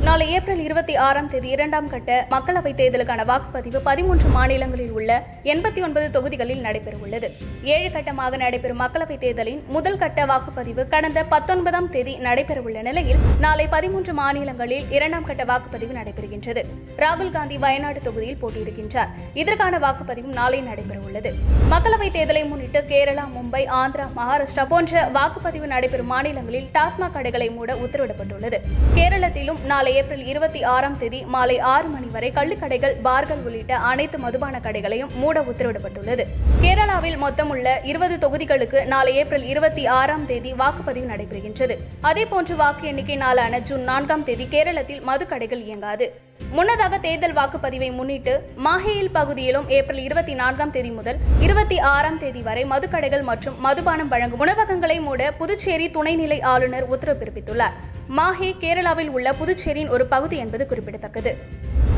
நாளை ஏப்ரல் இருபத்தி ஆறாம் தேதி இரண்டாம் கட்ட மக்களவைத் தேர்தலுக்கான வாக்குப்பதிவு பதிமூன்று மாநிலங்களில் உள்ள எண்பத்தி ஒன்பது தொகுதிகளில் நடைபெறவுள்ளது ஏழு கட்டமாக நடைபெறும் மக்களவைத் தேர்தலின் முதல் கட்ட வாக்குப்பதிவு கடந்த பத்தொன்பதாம் தேதி நடைபெறவுள்ள நிலையில் நாளை பதிமூன்று மாநிலங்களில் இரண்டாம் கட்ட வாக்குப்பதிவு நடைபெறுகின்றது ராகுல் காந்தி வயநாடு தொகுதியில் போட்டியிடுகின்றார் இதற்கான வாக்குப்பதிவும் நாளை நடைபெறவுள்ளது மக்களவைத் தேர்தலை முன்னிட்டு கேரளா மும்பை ஆந்திரா மகாராஷ்டிரா போன்ற வாக்குப்பதிவு நடைபெறும் மாநிலங்களில் டாஸ்மாக் கடைகளை மூட உத்தரவிடப்பட்டுள்ளது கேரளத்திலும் நாளை ஏப்ரல் இருபத்தி ஆறாம் தேதி மாலை ஆறு மணி வரை கள்ளுக்கடைகள் பார்கள் உள்ளிட்ட அனைத்து மதுபான கடைகளையும் மூட உத்தரவிடப்பட்டுள்ளது கேரளாவில் மொத்தம் உள்ள இருபது தொகுதிகளுக்கு நாளை ஏப்ரல் இருபத்தி ஆறாம் தேதி வாக்குப்பதிவு நடைபெறுகின்றது அதேபோன்று வாக்கு எண்ணிக்கை நாளான ஜூன் நான்காம் தேதி கேரளத்தில் மதுக்கடைகள் இயங்காது முன்னதாக தேர்தல் வாக்குப்பதிவை முன்னிட்டு மாஹேயில் பகுதியிலும் ஏப்ரல் இருபத்தி நான்காம் தேதி முதல் இருபத்தி ஆறாம் தேதி வரை மதுக்கடைகள் மற்றும் மதுபானம் வழங்கும் உணவகங்களை மூட புதுச்சேரி துணைநிலை ஆளுநர் உத்தரவு பிறப்பித்துள்ளார் மாஹே கேரளாவில் உள்ள புதுச்சேரியின் ஒரு பகுதி என்பது குறிப்பிடத்தக்கது